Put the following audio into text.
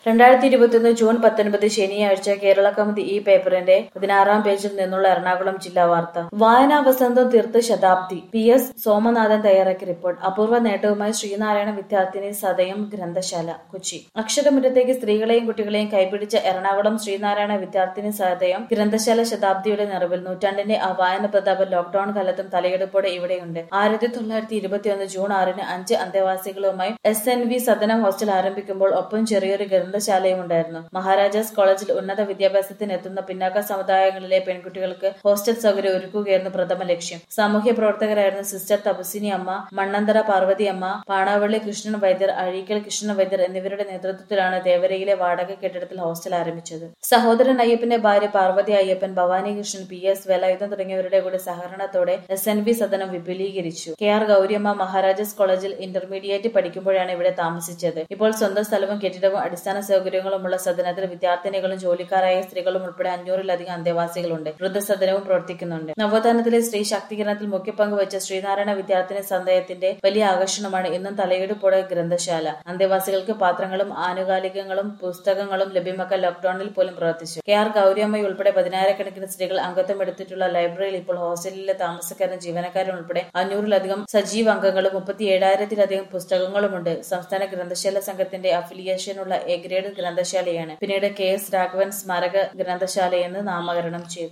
രണ്ടായിരത്തി ഇരുപത്തിയൊന്ന് ജൂൺ പത്തൊൻപത് ശനിയാഴ്ച കേരള കൗമുദി ഈ പേപ്പറിന്റെ പതിനാറാം പേജിൽ നിന്നുള്ള എറണാകുളം ജില്ലാ വാർത്ത വായനാ വസന്തം തീർത്ത് ശതാബ്ദി പി എസ് സോമനാഥൻ തയ്യാറാക്കിയ റിപ്പോർട്ട് അപൂർവ നേട്ടവുമായി ശ്രീനാരായണ വിദ്യാർത്ഥിനി സദയം ഗ്രന്ഥശാല കൊച്ചി അക്ഷരമുറ്റത്തേക്ക് സ്ത്രീകളെയും കുട്ടികളെയും കൈപിടിച്ച എറണാകുളം ശ്രീനാരായണ വിദ്യാർത്ഥിനി സദയം ഗ്രന്ഥശാല ശതാബ്ദിയുടെ നിറവിൽ നൂറ്റാണ്ടിന്റെ ആ വായന പ്രതാപം ലോക്ഡൌൺ കാലത്തും തലയെടുപ്പോടെ ഇവിടെയുണ്ട് ആയിരത്തി തൊള്ളായിരത്തി ഇരുപത്തിയൊന്ന് ജൂൺ ആറിന് അഞ്ച് അന്തേവാസികളുമായി S N V Sadanam hostel ആരംഭിക്കുമ്പോൾ ഒപ്പം ചെറിയൊരു ഗ്രന്ഥശാലയും ഉണ്ടായിരുന്നു മഹാരാജാസ് കോളേജിൽ ഉന്നത വിദ്യാഭ്യാസത്തിന് എത്തുന്ന പിന്നാക്ക സമുദായങ്ങളിലെ പെൺകുട്ടികൾക്ക് ഹോസ്റ്റൽ സൗകര്യം ഒരുക്കുകയായിരുന്നു പ്രഥമ ലക്ഷ്യം സാമൂഹ്യ പ്രവർത്തകരായിരുന്ന സിസ്റ്റർ തപസിനി അമ്മ മണ്ണന്തറ പാർവതി അമ്മ പാണാവള്ളി കൃഷ്ണൻ വൈദ്യർ അഴീക്കൽ കൃഷ്ണൻ വൈദ്യർ എന്നിവരുടെ നേതൃത്വത്തിലാണ് ദേവരയിലെ വാടക കെട്ടിടത്തിൽ ഹോസ്റ്റൽ ആരംഭിച്ചത് സഹോദരൻ അയ്യപ്പന്റെ ഭാര്യ പാർവതി അയ്യപ്പൻ ഭവാനി കൃഷ്ണൻ പി എസ് വേലായുധം തുടങ്ങിയവരുടെ കൂടി സഹകരണത്തോടെ എസ് എൻ വി സദനം വിപുലീകരിച്ചു കെ ആർ ഗൗരിയമ്മ മഹാരാജാസ് കോളേജിൽ ഇന്റർമീഡിയറ്റ് പഠിക്കുമ്പോഴാണ് ഇവിടെ താമസിച്ചത് ഇപ്പോൾ സ്വന്തം സ്ഥലവും കെട്ടിടവും അടിസ്ഥാന സൗകര്യങ്ങളുമുള്ള സദനത്തിൽ വിദ്യാർത്ഥിനികളും ജോലിക്കാരായ സ്ത്രീകളും ഉൾപ്പെടെ അഞ്ഞൂറിലധികം അന്തേവാസികളുണ്ട് വൃദ്ധസദനവും പ്രവർത്തിക്കുന്നുണ്ട് നവോത്ഥാനത്തിലെ സ്ത്രീ ശാക്തീകരണത്തിൽ മുഖ്യ പങ്ക് വെച്ച ശ്രീനാരായണ വിദ്യാർത്ഥിനി സന്ദയത്തിന്റെ വലിയ ആകർഷണമാണ് ഇന്നും തലയെടുപ്പോടെ ഗ്രന്ഥശാല അന്തേവാസികൾക്ക് പാത്രങ്ങളും ആനുകാലികങ്ങളും പുസ്തകങ്ങളും ലഭ്യമാക്കാൻ ലോക്ഡൌണിൽ പോലും പ്രവർത്തിച്ചു കെ ആർ ഗൗരിയമ്മ ഉൾപ്പെടെ പതിനായിരക്കണക്കിന് സ്ത്രീകൾ അംഗത്വം എടുത്തിട്ടുള്ള ലൈബ്രറിയിൽ ഇപ്പോൾ ഹോസ്റ്റലിലെ താമസക്കാരും ജീവനക്കാരും ഉൾപ്പെടെ അഞ്ഞൂറിലധികം സജീവ അംഗങ്ങളും മുപ്പത്തി ഏഴായിരത്തിലധികം പുസ്തകങ്ങളുമുണ്ട് സംസ്ഥാന ഗ്രന്ഥശാല സംഘത്തിന്റെ അഫിലിയേഷനുള്ള എ ഗ്രേഡ് ഗ്രന്ഥശാലയാണ് പിന്നീട് കെ എസ് രാഘവൻ സ്മാരക ഗ്രന്ഥശാലയെന്ന് നാമകരണം ചെയ്തു